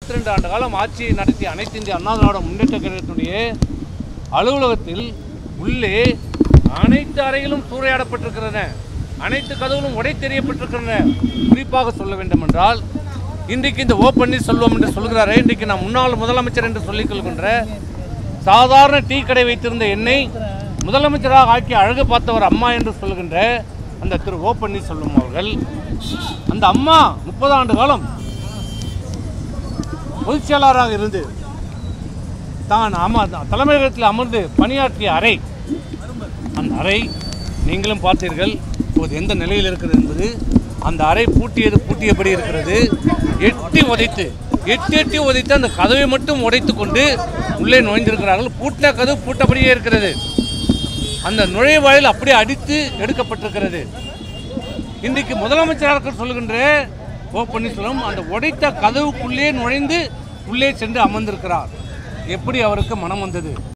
ரெண்டு ஆண்டு காலம் ஆட்சியை நடத்திய அனைத்து இந்திய அண்ணா திராவிட முன்னேற்ற கழகத்தினுடைய அலுவலகத்தில் உள்ளே அனைத்து அறைகளும் சூறையாடப்பட்டிருக்கின்றன அனைத்து கதவுகளும் உடை தெரியப்பட்டிருக்கின்றன குறிப்பாக சொல்ல வேண்டும் என்றால் இன்றைக்கு இந்த ஓ பன்னீர்செல்வம் என்று சொல்கிறாரே இன்றைக்கு நான் முன்னாள் முதலமைச்சர் என்று சொல்லிக் கொள்கின்ற சாதாரண டீ கடை வைத்திருந்த என்னை முதலமைச்சராக ஆக்கி அழகு பார்த்தவர் அம்மா என்று சொல்கின்ற அந்த திரு ஓ பன்னீர்செல்வம் அவர்கள் அந்த அம்மா முப்பது ஆண்டு காலம் பொதுச் செயலாளராக இருந்து தான் அம தலைமையகத்தில் அமர்ந்து பணியாற்றிய அறை அந்த அறை நீங்களும் பார்த்தீர்கள் இப்போது எந்த நிலையில் இருக்கிறது என்பது அந்த அறை பூட்டியது பூட்டியபடி இருக்கிறது எட்டி உதைத்து எட்டி எட்டி உதைத்து அந்த கதவை மட்டும் உடைத்து கொண்டு உள்ளே நுழைந்திருக்கிறார்கள் பூட்டின கதவு பூட்டபடியே இருக்கிறது அந்த நுழைவாயில் அப்படியே அடித்து எடுக்கப்பட்டிருக்கிறது இன்றைக்கு முதலமைச்சராக சொல்லுகின்ற ஓ பன்னீர்செல்வம் அந்த உடைத்த கதவுக்குள்ளே நுழைந்து உள்ளே சென்று அமர்ந்திருக்கிறார் எப்படி அவருக்கு மனம் வந்தது